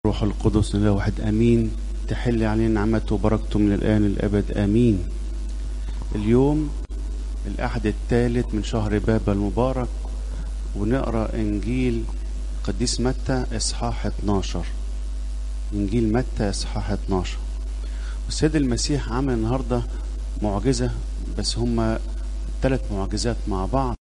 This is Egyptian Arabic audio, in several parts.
روح القدس لله واحد امين تحل علينا نعمته وبركته من الان للابد امين اليوم الاحد الثالث من شهر باب المبارك ونقرا انجيل قديس متى اصحاح 12 انجيل متى اصحاح 12 والسيد المسيح عمل النهارده معجزه بس هما ثلاث معجزات مع بعض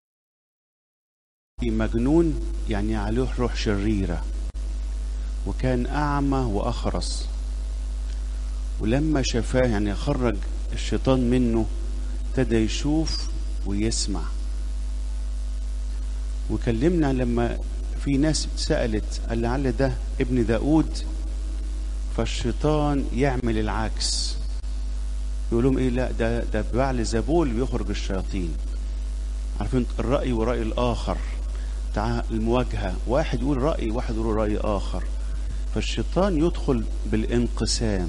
مجنون يعني عليه روح شريره وكان أعمى وأخرس ولما شافاه يعني خرج الشيطان منه ابتدى يشوف ويسمع وكلمنا لما في ناس سألت قال لعل ده ابن داود فالشيطان يعمل العكس يقول لهم ايه لا ده ده بعل زبول بيخرج الشياطين عارفين الرأي ورأي الآخر بتاع المواجهة واحد يقول رأي واحد يقول رأي آخر فالشيطان يدخل بالانقسام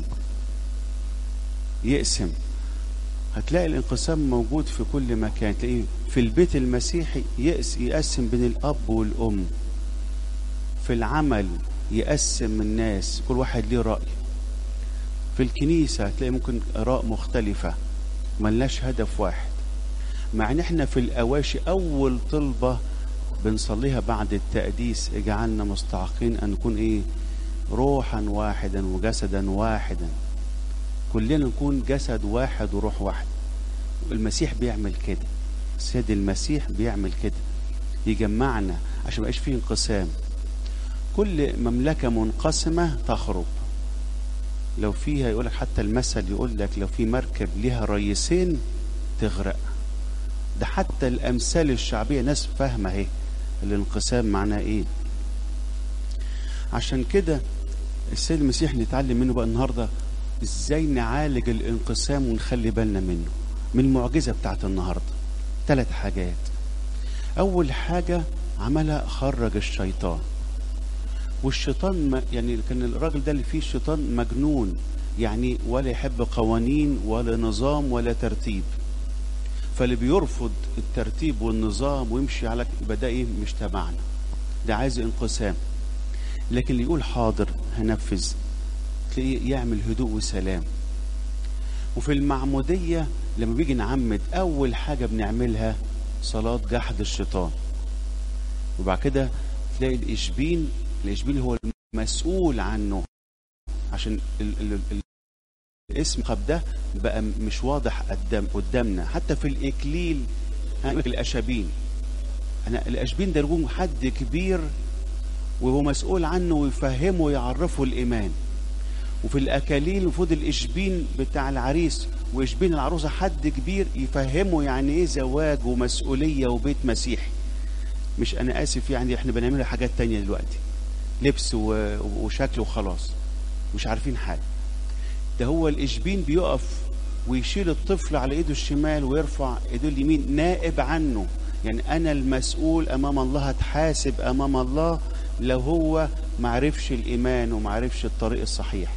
يقسم هتلاقي الانقسام موجود في كل مكان تلاقيه في البيت المسيحي يقس يقسم بين الاب والام في العمل يقسم الناس كل واحد ليه راي في الكنيسه هتلاقي ممكن اراء مختلفه ملناش هدف واحد مع ان احنا في الاواشي اول طلبه بنصليها بعد التقديس اجعلنا مستحقين ان نكون ايه روحا واحدا وجسدا واحدا كلنا نكون جسد واحد وروح واحد المسيح بيعمل كده السيد المسيح بيعمل كده يجمعنا عشان ما يبقاش فيه انقسام كل مملكة منقسمة تخرب لو فيها يقول لك حتى المثل يقول لك لو في مركب ليها ريسين تغرق ده حتى الأمثال الشعبية ناس فاهمة اهي الانقسام معناه ايه عشان كده السيد المسيح نتعلم منه بقى النهارده ازاي نعالج الانقسام ونخلي بالنا منه من المعجزه بتاعت النهارده ثلاث حاجات اول حاجه عملها خرج الشيطان والشيطان ما يعني كان الراجل ده اللي فيه الشيطان مجنون يعني ولا يحب قوانين ولا نظام ولا ترتيب فاللي بيرفض الترتيب والنظام ويمشي على يبقى ده ايه مش تبعنا ده عايز انقسام لكن اللي يقول حاضر هنفذ تلاقيه يعمل هدوء وسلام وفي المعمودية لما بيجي نعمد أول حاجة بنعملها صلاة جحد الشيطان وبعد كده تلاقي الإشبين الإشبين هو المسؤول عنه عشان ال ال ال الاسم ده بقى مش واضح قدام قدامنا حتى في الإكليل الأشابين أنا الأشبين ده يكون حد كبير وهو مسؤول عنه ويفهمه ويعرفه الإيمان وفي الأكاليل المفروض الإشبين بتاع العريس وإشبين العروسة حد كبير يفهمه يعني إيه زواج ومسؤولية وبيت مسيحي مش أنا آسف يعني إحنا بنعمل حاجات تانية دلوقتي لبس وشكل وخلاص مش عارفين حاجة ده هو الإشبين بيقف ويشيل الطفل على إيده الشمال ويرفع إيده اليمين نائب عنه يعني أنا المسؤول أمام الله هتحاسب أمام الله لو هو معرفش الإيمان ومعرفش الطريق الصحيح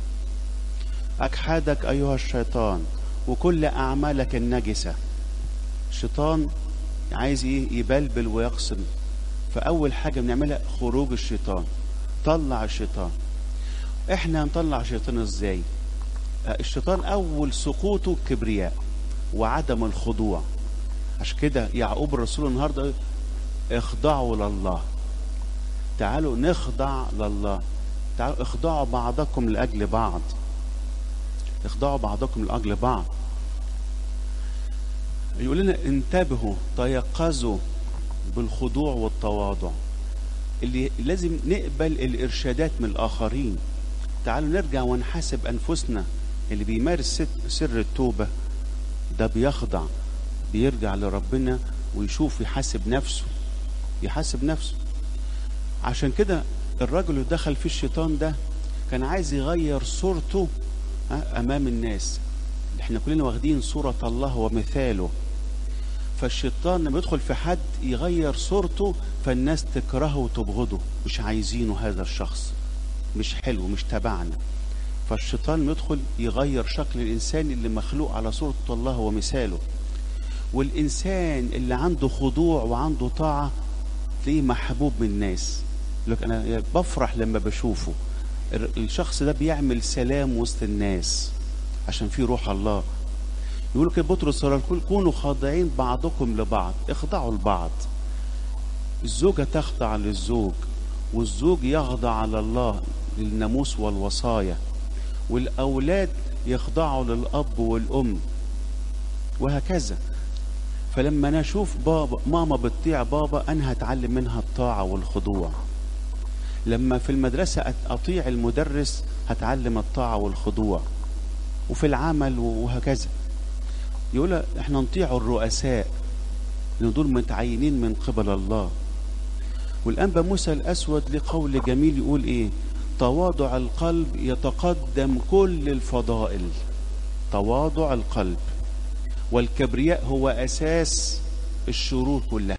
أجحدك أيها الشيطان وكل أعمالك النجسة الشيطان عايز يبلبل ويقسم فأول حاجة بنعملها خروج الشيطان طلع الشيطان احنا هنطلع الشيطان ازاي الشيطان أول سقوطه كبرياء وعدم الخضوع عشان كده يعقوب الرسول النهارده اخضعوا لله تعالوا نخضع لله تعالوا اخضعوا بعضكم لأجل بعض اخضعوا بعضكم لأجل بعض يقول لنا انتبهوا تيقظوا بالخضوع والتواضع اللي لازم نقبل الإرشادات من الآخرين تعالوا نرجع ونحاسب أنفسنا اللي بيمارس سر التوبة ده بيخضع بيرجع لربنا ويشوف يحاسب نفسه يحاسب نفسه عشان كده الراجل اللي دخل فيه الشيطان ده كان عايز يغير صورته امام الناس احنا كلنا واخدين صورة الله ومثاله فالشيطان لما يدخل في حد يغير صورته فالناس تكرهه وتبغضه مش عايزينه هذا الشخص مش حلو مش تبعنا فالشيطان يدخل يغير شكل الانسان اللي مخلوق على صورة الله ومثاله والانسان اللي عنده خضوع وعنده طاعة تلاقيه محبوب من الناس لك انا بفرح لما بشوفه الشخص ده بيعمل سلام وسط الناس عشان في روح الله يقول كده بطرس الكل كونوا خاضعين بعضكم لبعض اخضعوا لبعض الزوجة تخضع للزوج والزوج يخضع على الله للناموس والوصايا والأولاد يخضعوا للأب والأم وهكذا فلما انا اشوف بابا ماما بتطيع بابا انا هتعلم منها الطاعه والخضوع لما في المدرسه اطيع المدرس هتعلم الطاعه والخضوع وفي العمل وهكذا يقول احنا نطيع الرؤساء لان دول متعينين من قبل الله والانبا موسى الاسود له قول جميل يقول ايه تواضع القلب يتقدم كل الفضائل تواضع القلب والكبرياء هو اساس الشرور كلها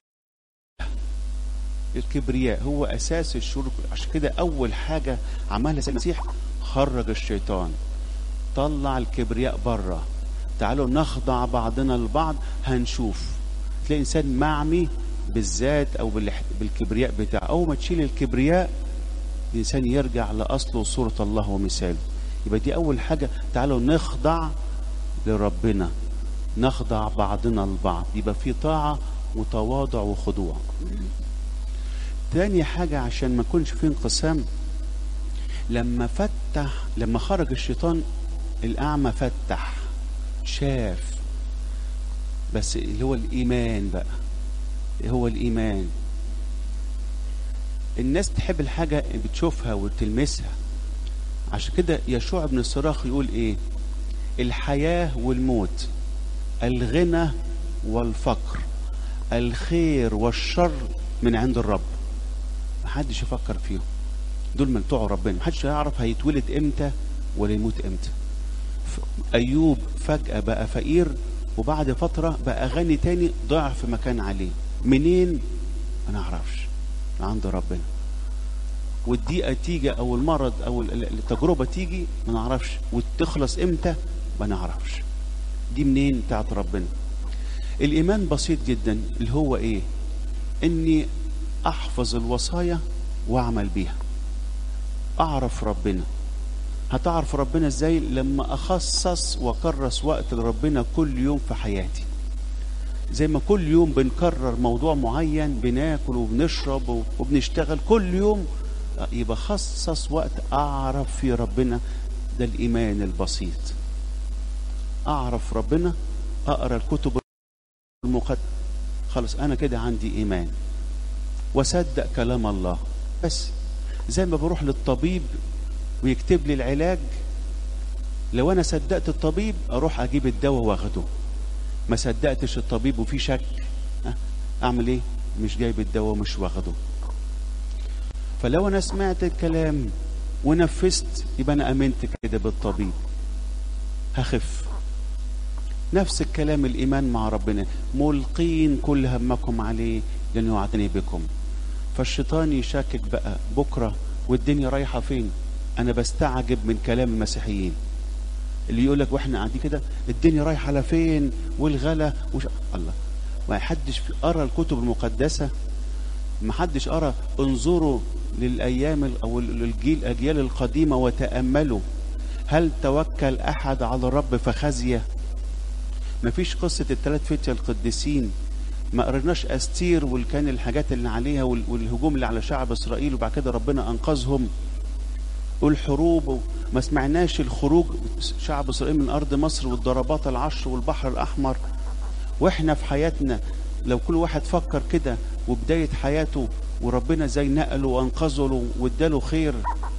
الكبرياء هو اساس الشرور كلها. عشان كده اول حاجه عملها سيد المسيح خرج الشيطان طلع الكبرياء بره تعالوا نخضع بعضنا البعض هنشوف تلاقي انسان معمي بالذات او بالكبرياء بتاعه اول ما تشيل الكبرياء الانسان يرجع لاصله وصوره الله ومثاله يبقى دي اول حاجه تعالوا نخضع لربنا نخضع بعضنا البعض يبقى في طاعة وتواضع وخضوع تاني حاجة عشان ما يكونش في انقسام لما فتح لما خرج الشيطان الأعمى فتح شاف بس اللي هو الإيمان بقى هو الإيمان الناس تحب الحاجة بتشوفها وتلمسها عشان كده يشوع بن الصراخ يقول ايه الحياة والموت الغنى والفقر الخير والشر من عند الرب محدش يفكر فيهم دول من بتوع ربنا محدش يعرف هيتولد امتى ولا يموت امتى ايوب فجأة بقى فقير وبعد فترة بقى غني تاني ضعف ما كان عليه منين ما نعرفش من عند ربنا والضيقة تيجي او المرض او التجربة تيجي ما نعرفش وتخلص امتى ما نعرفش دي منين بتاعت ربنا الايمان بسيط جدا اللي هو ايه اني احفظ الوصايا واعمل بيها اعرف ربنا هتعرف ربنا ازاي لما اخصص واكرس وقت لربنا كل يوم في حياتي زي ما كل يوم بنكرر موضوع معين بناكل وبنشرب وبنشتغل كل يوم يبقى خصص وقت اعرف في ربنا ده الايمان البسيط اعرف ربنا اقرا الكتب المقدسه خلاص انا كده عندي ايمان واصدق كلام الله بس زي ما بروح للطبيب ويكتب لي العلاج لو انا صدقت الطبيب اروح اجيب الدواء واخده ما صدقتش الطبيب وفي شك اعمل ايه مش جايب الدواء مش واخده فلو انا سمعت الكلام ونفذت يبقى انا امنت كده بالطبيب هخف نفس الكلام الايمان مع ربنا ملقين كل همكم عليه لانه يعتني بكم فالشيطان يشكك بقى بكره والدنيا رايحه فين انا بستعجب من كلام المسيحيين اللي يقول لك واحنا قاعدين كده الدنيا رايحه على فين والغلا وش... الله ما حدش قرا الكتب المقدسه ما حدش قرا انظروا للايام او للجيل الاجيال القديمه وتاملوا هل توكل احد على الرب فخزيه ما فيش قصه الثلاث فتية القديسين ما قريناش استير والكان الحاجات اللي عليها والهجوم اللي على شعب اسرائيل وبعد كده ربنا انقذهم والحروب ما سمعناش الخروج شعب اسرائيل من ارض مصر والضربات العشر والبحر الاحمر واحنا في حياتنا لو كل واحد فكر كده وبدايه حياته وربنا زي نقله وانقذه واداله خير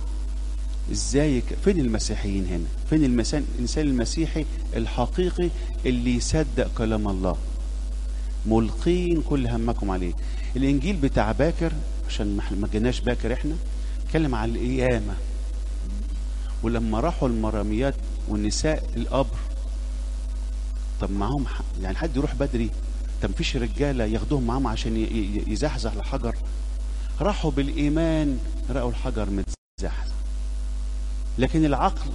ازاي فين المسيحيين هنا فين المسان الانسان المسيحي الحقيقي اللي يصدق كلام الله ملقين كل همكم عليه الانجيل بتاع باكر عشان ما جيناش باكر احنا اتكلم على القيامه ولما راحوا المراميات والنساء القبر طب معاهم يعني حد يروح بدري طب مفيش رجاله ياخدوهم معاهم عشان يزحزح الحجر راحوا بالايمان رأوا الحجر متزحزح لكن العقل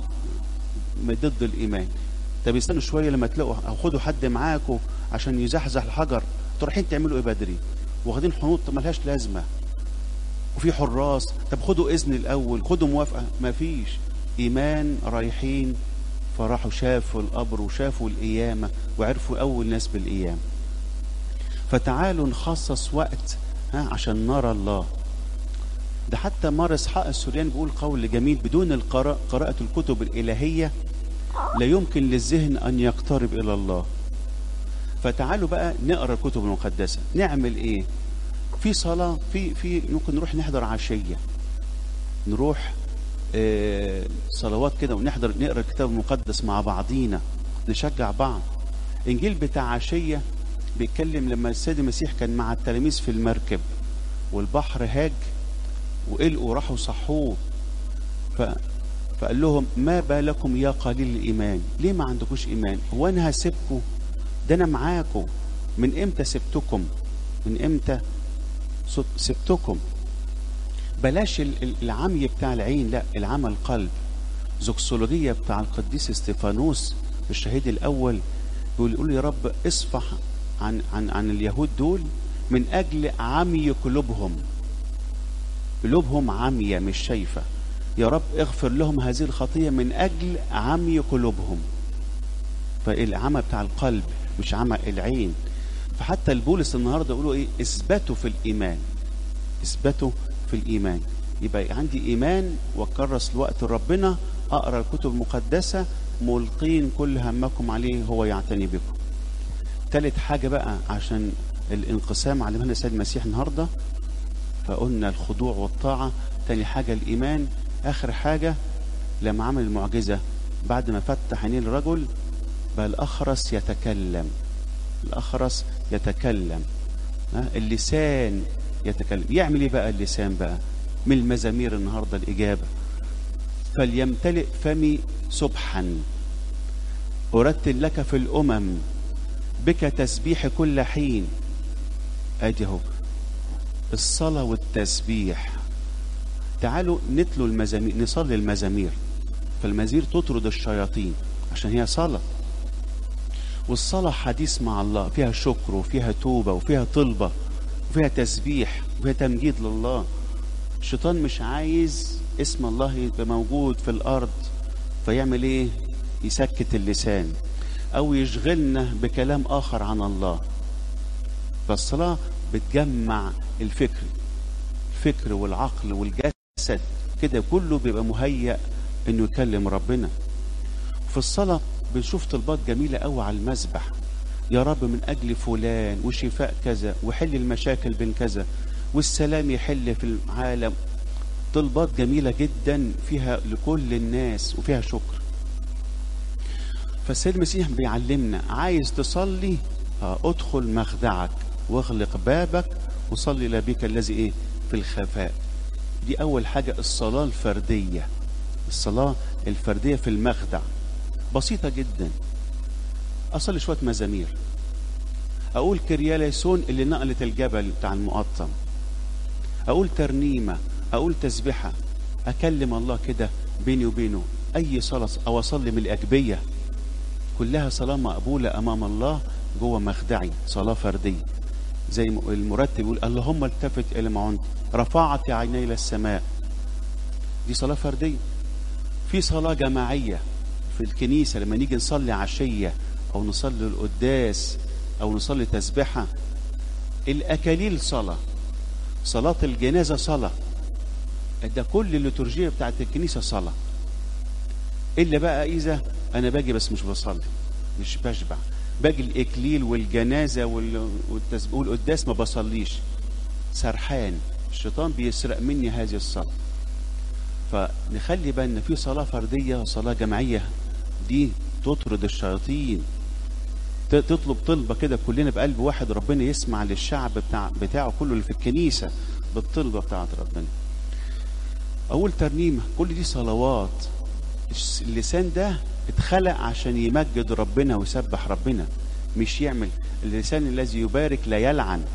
ضد الايمان طب استنوا شويه لما تلاقوا او خدوا حد معاكم عشان يزحزح الحجر انتوا رايحين تعملوا ايه بدري واخدين حنوط ملهاش لازمه وفي حراس طب خدوا اذن الاول خدوا موافقه مفيش ايمان رايحين فراحوا شافوا القبر وشافوا القيامه وعرفوا اول ناس بالقيامه فتعالوا نخصص وقت ها عشان نرى الله ده حتى مار اسحاق السورياني بيقول قول جميل بدون القراءة قراءة الكتب الإلهية لا يمكن للذهن أن يقترب إلى الله فتعالوا بقى نقرا الكتب المقدسة نعمل إيه في صلاة في في ممكن نروح نحضر عشية نروح آه صلوات كده ونحضر نقرا الكتاب المقدس مع بعضينا نشجع بعض انجيل بتاع عشيه بيتكلم لما السيد المسيح كان مع التلاميذ في المركب والبحر هاج وقلقوا راحوا صحوه ف... فقال لهم ما بالكم يا قليل الايمان ليه ما عندكوش ايمان هو انا هسيبكم ده انا معاكم من امتى سبتكم من امتى سبتكم بلاش العمي بتاع العين لا العمى القلب زوكسولوجية بتاع القديس استيفانوس الشهيد الأول بيقول يا رب اصفح عن عن عن اليهود دول من أجل عمي قلوبهم قلوبهم عمية مش شايفة يا رب اغفر لهم هذه الخطية من أجل عمي قلوبهم فالعمى بتاع القلب مش عمى العين فحتى البولس النهارده يقولوا ايه اثبتوا في الايمان اثبتوا في الايمان يبقى عندي ايمان واكرس الوقت ربنا اقرا الكتب المقدسه ملقين كل همكم عليه هو يعتني بكم ثالث حاجه بقى عشان الانقسام علمنا السيد المسيح النهارده فقلنا الخضوع والطاعه تاني حاجه الايمان اخر حاجه لما عمل المعجزه بعد ما فتح عينيه الرجل بقى الاخرس يتكلم الاخرس يتكلم اللسان يتكلم يعمل ايه بقى اللسان بقى من المزامير النهارده الاجابه فليمتلئ فمي سبحا ارتل لك في الامم بك تسبيح كل حين ادي اهو الصلاه والتسبيح تعالوا نتلو المزامير نصلي المزامير فالمزامير تطرد الشياطين عشان هي صلاه والصلاه حديث مع الله فيها شكر وفيها توبه وفيها طلبه وفيها تسبيح وفيها تمجيد لله الشيطان مش عايز اسم الله يبقى موجود في الارض فيعمل ايه يسكت اللسان او يشغلنا بكلام اخر عن الله فالصلاه بتجمع الفكر الفكر والعقل والجسد كده كله بيبقى مهيأ انه يكلم ربنا في الصلاه بنشوف طلبات جميله قوي على المسبح يا رب من اجل فلان وشفاء كذا وحل المشاكل بين كذا والسلام يحل في العالم طلبات جميله جدا فيها لكل الناس وفيها شكر فالسيد المسيح بيعلمنا عايز تصلي ادخل مخدعك واغلق بابك وصلي لبيك الذي ايه في الخفاء دي اول حاجه الصلاه الفرديه الصلاه الفرديه في المخدع بسيطه جدا اصلي شويه مزامير اقول كرياليسون اللي نقلت الجبل بتاع المقطم اقول ترنيمه اقول تسبحه اكلم الله كده بيني وبينه اي صلاه او اصلي من الاجبيه كلها صلاه مقبوله امام الله جوه مخدعي صلاه فرديه زي المرتب يقول اللهم التفت الى ما عنت رفعت عيني الى السماء دي صلاه فرديه في صلاه جماعيه في الكنيسه لما نيجي نصلي عشيه او نصلي القداس او نصلي تسبحه الاكاليل صلاه صلاه الجنازه صلاه ده كل الليتورجيه بتاعت الكنيسه صلاه الا بقى اذا انا باجي بس مش بصلي مش بشبع باجي الاكليل والجنازه والتسبيح والقداس ما بصليش سرحان الشيطان بيسرق مني هذه الصلاه فنخلي بالنا في صلاه فرديه وصلاه جماعيه دي تطرد الشياطين تطلب طلبة كده كلنا بقلب واحد ربنا يسمع للشعب بتاع بتاعه كله اللي في الكنيسة بالطلبة بتاعت ربنا أول ترنيمة كل دي صلوات اللسان ده اتخلق عشان يمجد ربنا ويسبح ربنا مش يعمل اللسان الذي يبارك لا يلعن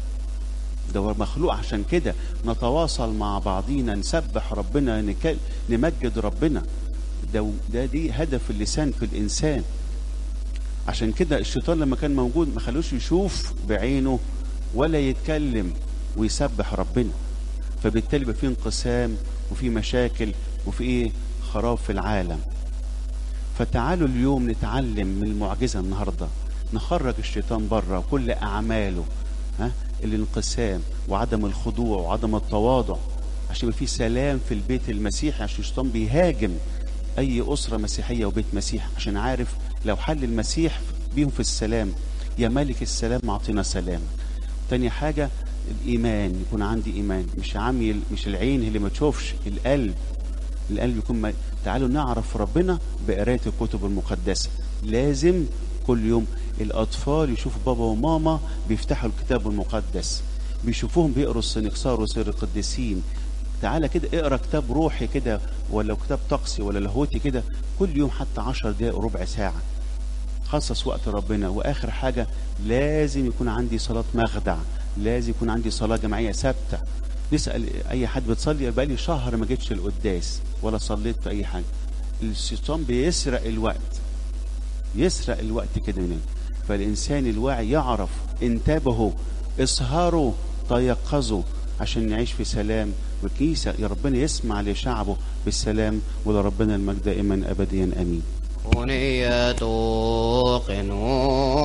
ده مخلوق عشان كده نتواصل مع بعضينا نسبح ربنا نكل... نمجد ربنا ده, ده دي هدف اللسان في الإنسان عشان كده الشيطان لما كان موجود ما خلوش يشوف بعينه ولا يتكلم ويسبح ربنا فبالتالي يبقى في انقسام وفي مشاكل وفي ايه خراب في العالم فتعالوا اليوم نتعلم من المعجزة النهاردة نخرج الشيطان بره وكل أعماله ها الانقسام وعدم الخضوع وعدم التواضع عشان يبقى في سلام في البيت المسيحي عشان الشيطان بيهاجم أي أسرة مسيحية وبيت مسيح عشان عارف لو حل المسيح بيهم في السلام يا ملك السلام أعطينا سلام تاني حاجة الإيمان يكون عندي إيمان مش عمي مش العين اللي ما تشوفش القلب القلب يكون ما... تعالوا نعرف ربنا بقرايه الكتب المقدسه لازم كل يوم الاطفال يشوفوا بابا وماما بيفتحوا الكتاب المقدس بيشوفوهم بيقروا السنكسار وسير القديسين تعالى كده اقرا كتاب روحي كده ولا كتاب طقسي ولا لاهوتي كده كل يوم حتى عشر دقائق وربع ساعه خصص وقت ربنا واخر حاجه لازم يكون عندي صلاه مخدع لازم يكون عندي صلاه جماعيه ثابته نسال اي حد بتصلي بقالي شهر ما جيتش القداس ولا صليت في اي حاجه الشيطان بيسرق الوقت يسرق الوقت كده مننا فالانسان الواعي يعرف انتبهوا اسهروا تيقظوا عشان نعيش في سلام وكيسة يا ربنا يسمع لشعبه بالسلام ولربنا المجد دائما ابديا امين أغنية قنون